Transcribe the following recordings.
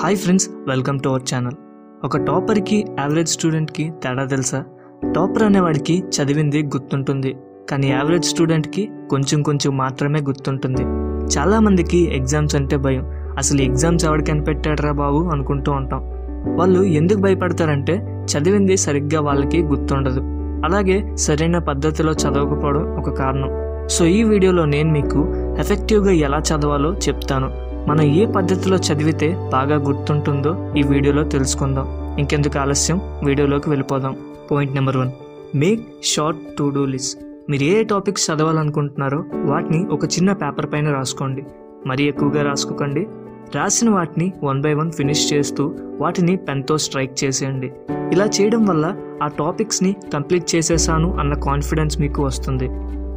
hi friends welcome to our channel ఒక టాపర్కి average స్టూడెంట్కి తేడా తెలుసా టాపర్ అనేవాడికి చదివింది గుర్తుంటుంది కానీ యావరేజ్ స్టూడెంట్కి కొంచెం కొంచెం మాత్రమే గుర్తుంటుంది చాలామందికి ఎగ్జామ్స్ అంటే భయం అసలు ఎగ్జామ్స్ ఎవరికి కనిపెట్టాడరా బాబు అనుకుంటూ ఉంటాం వాళ్ళు ఎందుకు భయపడతారంటే చదివింది సరిగ్గా వాళ్ళకి గుర్తుండదు అలాగే సరైన పద్ధతిలో చదవకపోవడం ఒక కారణం సో ఈ వీడియోలో నేను మీకు ఎఫెక్టివ్గా ఎలా చదవాలో చెప్తాను మనం ఏ పద్ధతిలో చదివితే బాగా గుర్తుంటుందో ఈ వీడియోలో తెలుసుకుందాం ఇంకెందుకు ఆలస్యం వీడియోలోకి వెళ్ళిపోదాం point number one make short to do list మీరు ఏ టాపిక్స్ చదవాలనుకుంటున్నారో వాటిని ఒక చిన్న పేపర్ పైన రాసుకోండి మరీ ఎక్కువగా రాసుకోకండి రాసిన వాటిని వన్ బై వన్ ఫినిష్ చేస్తూ వాటిని పెన్తో స్ట్రైక్ చేసేయండి ఇలా చేయడం వల్ల ఆ టాపిక్స్ని కంప్లీట్ చేసేసాను అన్న కాన్ఫిడెన్స్ మీకు వస్తుంది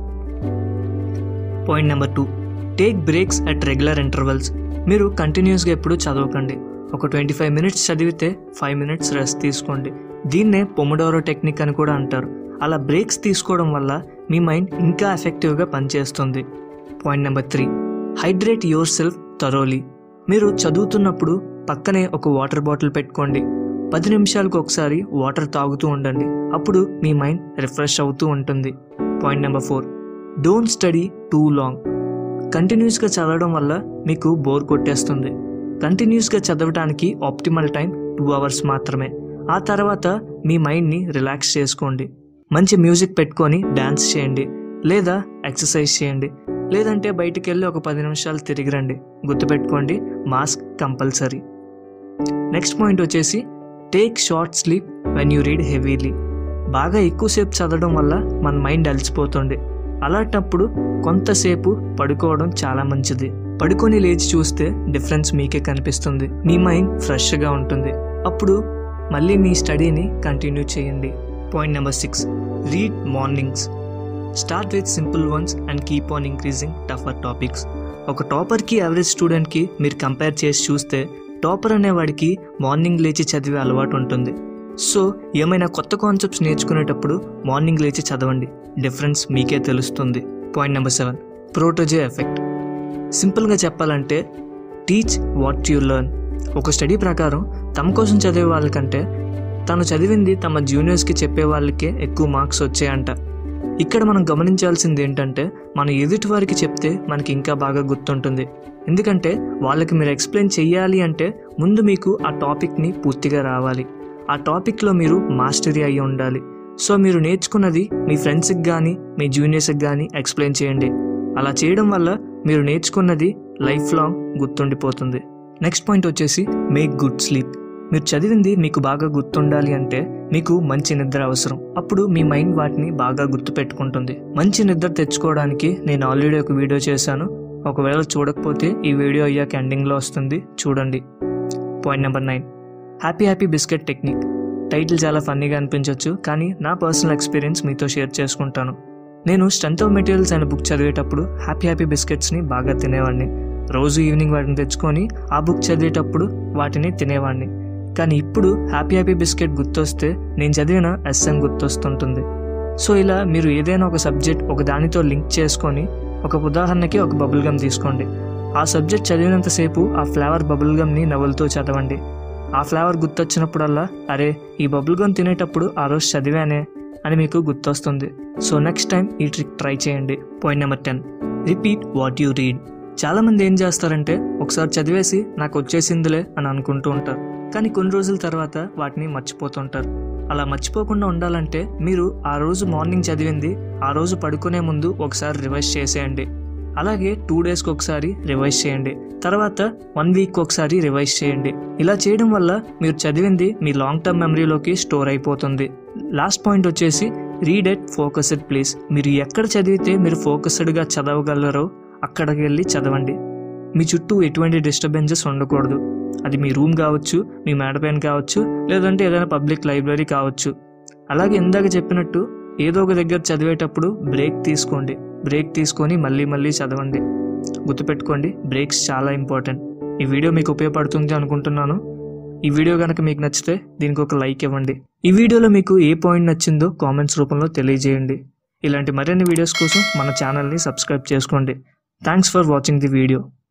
point number two take breaks at regular intervals మీరు కంటిన్యూస్గా ఎప్పుడు చదవకండి ఒక ట్వంటీ ఫైవ్ మినిట్స్ చదివితే ఫైవ్ మినిట్స్ రెస్ట్ తీసుకోండి దీన్నే పొమడోరో టెక్నిక్ అని కూడా అంటారు అలా బ్రేక్స్ తీసుకోవడం వల్ల మీ మైండ్ ఇంకా ఎఫెక్టివ్గా పనిచేస్తుంది point number three hydrate yourself thoroughly మీరు చదువుతున్నప్పుడు పక్కనే ఒక వాటర్ బాటిల్ పెట్టుకోండి పది నిమిషాలకు ఒకసారి వాటర్ తాగుతూ ఉండండి అప్పుడు మీ మైండ్ రిఫ్రెష్ అవుతూ ఉంటుంది point number four don't study too long కంటిన్యూస్గా చదవడం వల్ల మీకు బోర్ కొట్టేస్తుంది కంటిన్యూస్గా చదవడానికి ఆప్టిమల్ టైం టూ అవర్స్ మాత్రమే ఆ తర్వాత మీ మైండ్ని రిలాక్స్ చేసుకోండి మంచి మ్యూజిక్ పెట్టుకొని డ్యాన్స్ చేయండి లేదా ఎక్సర్సైజ్ చేయండి లేదంటే బయటికి వెళ్ళి ఒక పది నిమిషాలు తిరిగి రండి గుర్తుపెట్టుకోండి మాస్క్ కంపల్సరీ నెక్స్ట్ పాయింట్ వచ్చేసి take short sleep when you read heavily బాగా ఎక్కువసేపు చదవడం వల్ల మన మైండ్ అలసిపోతుంది అలాంటప్పుడు కొంతసేపు పడుకోవడం చాలా మంచిది పడుకొని లేచి చూస్తే డిఫరెన్స్ మీకే కనిపిస్తుంది మీ మైండ్ ఫ్రెష్గా ఉంటుంది అప్పుడు మళ్ళీ మీ స్టడీని కంటిన్యూ చేయండి point number six read mornings start with simple ones and keep on increasing tougher topics ఒక టాపర్కి యావరేజ్ స్టూడెంట్కి మీరు కంపేర్ చేసి చూస్తే టాపర్ అనేవాడికి మార్నింగ్ లేచి చదివే అలవాటు ఉంటుంది సో ఏమైనా కొత్త కాన్సెప్ట్స్ నేర్చుకునేటప్పుడు మార్నింగ్ లేచి చదవండి డిఫరెన్స్ మీకే తెలుస్తుంది point number seven protege effect సింపుల్గా చెప్పాలంటే టీచ్ వాట్ యు లెర్న్ ఒక స్టడీ ప్రకారం తమ కోసం చదివే వాళ్ళకంటే తను చదివింది తమ జూనియర్స్కి చెప్పే వాళ్ళకే ఎక్కువ మార్క్స్ వచ్చాయంట ఇక్కడ మనం గమనించాల్సింది ఏంటంటే మనం ఎదుటి వారికి చెప్తే మనకి ఇంకా బాగా గుర్తుంటుంది ఎందుకంటే వాళ్ళకి మీరు ఎక్స్ప్లెయిన్ చెయ్యాలి అంటే ముందు మీకు ఆ టాపిక్ని పూర్తిగా రావాలి ఆ టాపిక్లో మీరు మాస్టరీ అయి ఉండాలి సో మీరు నేర్చుకున్నది మీ ఫ్రెండ్స్కి కానీ మీ జూనియర్స్కి కానీ ఎక్స్ప్లెయిన్ చేయండి అలా చేయడం వల్ల మీరు నేర్చుకున్నది లైఫ్ లాంగ్ గుర్తుండిపోతుంది నెక్స్ట్ పాయింట్ వచ్చేసి మేక్ గుడ్ స్లీప్ మీరు చదివింది మీకు బాగా గుర్తుండాలి అంటే మీకు మంచి నిద్ర అవసరం అప్పుడు మీ మైండ్ వాటిని బాగా గుర్తుపెట్టుకుంటుంది మంచి నిద్ర తెచ్చుకోవడానికి నేను ఆల్రెడీ ఒక వీడియో చేశాను ఒకవేళ చూడకపోతే ఈ వీడియో అయ్యాక ఎండింగ్లో వస్తుంది చూడండి point number nine happy happy biscuit technique title చాలా ఫన్నీగా అనిపించవచ్చు కానీ నా పర్సనల్ ఎక్స్పీరియన్స్ మీతో షేర్ చేసుకుంటాను నేను స్ట్రెంత్ ఆఫ్ మెటీరియల్స్ అనే బుక్ చదివేటప్పుడు హ్యాపీ హ్యాపీ బిస్కెట్స్ని బాగా తినేవాడిని రోజు ఈవినింగ్ వాటిని తెచ్చుకొని ఆ బుక్ చదివేటప్పుడు వాటిని తినేవాడిని కానీ ఇప్పుడు హ్యాపీ హ్యాపీ బిస్కెట్ గుర్తొస్తే నేను చదివిన ఎస్ఎం గుర్తొస్తుంటుంది సో ఇలా మీరు ఏదైనా ఒక సబ్జెక్ట్ ఒక దానితో లింక్ చేసుకొని ఒక ఉదాహరణకి ఒక బబుల్ గమ్ తీసుకోండి ఆ సబ్జెక్ట్ చదివినంతసేపు ఆ ఫ్లేవర్ బబుల్ గమ్ని నవ్వులతో చదవండి ఆ ఫ్లేవర్ గుర్తొచ్చినప్పుడల్లా అరే ఈ బబుల్ గమ్ తినేటప్పుడు ఆ రోజు చదివానే అని మీకు గుర్తొస్తుంది సో నెక్స్ట్ టైం ఈ ట్రిక్ ట్రై చేయండి point number ten repeat what you read చాలామంది ఏం చేస్తారంటే ఒకసారి చదివేసి నాకు వచ్చేసిందిలే అని అనుకుంటూ ఉంటారు కానీ కొన్ని రోజుల తర్వాత వాటిని మర్చిపోతుంటారు అలా మర్చిపోకుండా ఉండాలంటే మీరు ఆ రోజు మార్నింగ్ చదివింది ఆ రోజు పడుకునే ముందు ఒకసారి రివైజ్ చేసేయండి అలాగే టూ డేస్కి ఒకసారి రివైజ్ చేయండి తర్వాత వన్ వీక్ ఒకసారి రివైజ్ చేయండి ఇలా చేయడం వల్ల మీరు చదివింది మీ లాంగ్ టర్మ్ మెమరీలోకి స్టోర్ అయిపోతుంది లాస్ట్ పాయింట్ వచ్చేసి రీడ్ ఎట్ ఫోకస్డ్ ప్లేస్ మీరు ఎక్కడ చదివితే మీరు ఫోకస్డ్గా చదవగలరో అక్కడికి వెళ్ళి చదవండి మీ చుట్టూ ఎటువంటి డిస్టర్బెన్సెస్ ఉండకూడదు అది మీ రూమ్ కావచ్చు మీ మేడపైన కావచ్చు లేదంటే ఏదైనా పబ్లిక్ లైబ్రరీ కావచ్చు అలాగే ఇందాక చెప్పినట్టు ఏదో ఒక దగ్గర చదివేటప్పుడు బ్రేక్ తీసుకోండి బ్రేక్ తీసుకొని మళ్ళీ మళ్ళీ చదవండి గుర్తుపెట్టుకోండి బ్రేక్స్ చాలా ఇంపార్టెంట్ ఈ వీడియో మీకు ఉపయోగపడుతుంది అనుకుంటున్నాను ఈ వీడియో కనుక మీకు నచ్చితే దీనికి ఒక లైక్ ఇవ్వండి ఈ వీడియోలో మీకు ఏ పాయింట్ నచ్చిందో కామెంట్స్ రూపంలో తెలియజేయండి ఇలాంటి మరిన్ని వీడియోస్ కోసం మన ఛానల్ని సబ్స్క్రైబ్ చేసుకోండి thanks for watching the video